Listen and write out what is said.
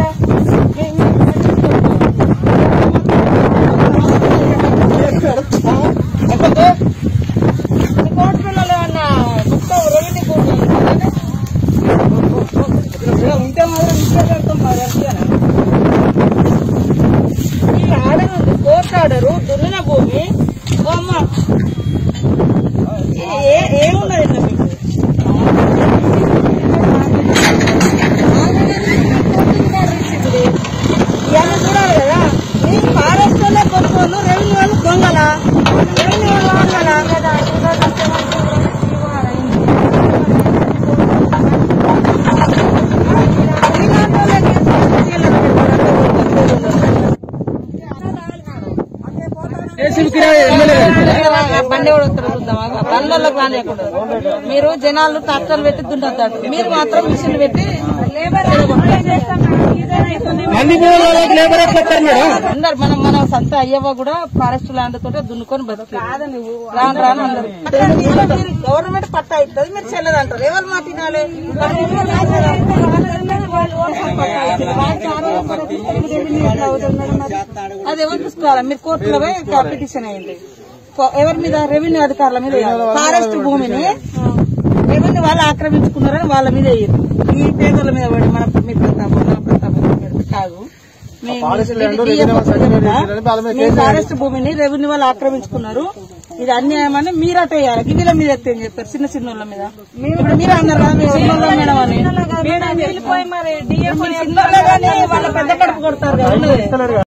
Court పిల్లలు అన్న మొత్తం రెవెన్యూ భూమి ఉంటే మాత్రం ఇంట్లో పెడతాం మరి అంతేనా? ఈ ఆర్డర్ ఉంది కోర్టు ఆర్డరు దున్నిన భూమి ఓ అమ్మ ఏ- ఏమున్నది ఇందులో మీకు ఇవన్నీ చూడాలి కదా ఈ ఫారెస్ట్ వాళ్ళే కొనుక్కోను రెవెన్యూ వాళ్ళు దొంగలా రెవెన్యూ వాళ్ళు దొంగలా బండి కూడా వస్తారు చూద్దామా బండ్లలోకి రానియకుండా మీరు జనాలు ట్రాక్టర్లు పెట్టి దున్నొద్దాడు మీరు మాత్రం మిషన్ పెట్టి మంది వాళ్ళకి లేబర్ ఎట్లా వస్తారు మేడం అందరు మనం మన సొంత అయ్యవ్వ కూడా ఫారెస్ట్ ల్యాండ్ తోటే దున్నుకొని బతికి రాను రాను అందరు గవర్నమెంట్ పట్టా ఇస్తుంది మీరు చెల్లదంటారు ఎవరు మాట వినాలి అది ఎవరు చూసుకోవాలి మీరు కోర్టులో పోయి పిటిషన్ అయింది కో- ఎవరి మీద రెవెన్యూ అధికారుల మీద వేయాలి. ఫారెస్ట్ భూమిని రెవెన్యూ వాళ్ళు ఆక్రమించుకున్నారని వాళ్ళ మీద వేయరు ఈ పేదల మీద పడి మన మీ ప్రతాపం నా ప్రతాపం పెడితే కాదు మీ- మీ మీ ఫారెస్ట్ భూమిని రెవెన్యూ వాళ్ళు ఆక్రమించుకున్నారు ఇది అన్యాయం అని మీరు అటు వేయాలి గిన్నెల మీద ఎత్తే అని చెప్పారు చిన్న చిన్న వాళ్ళ మీద ఇప్పుడు మీరు అన్నారు కదా మీ చిన్నోళ్ళ మేడం అని మీరు చిన్నోళ్ళే కానీ వాళ్ళ పెద్ద కడుపు కొడతారు కదా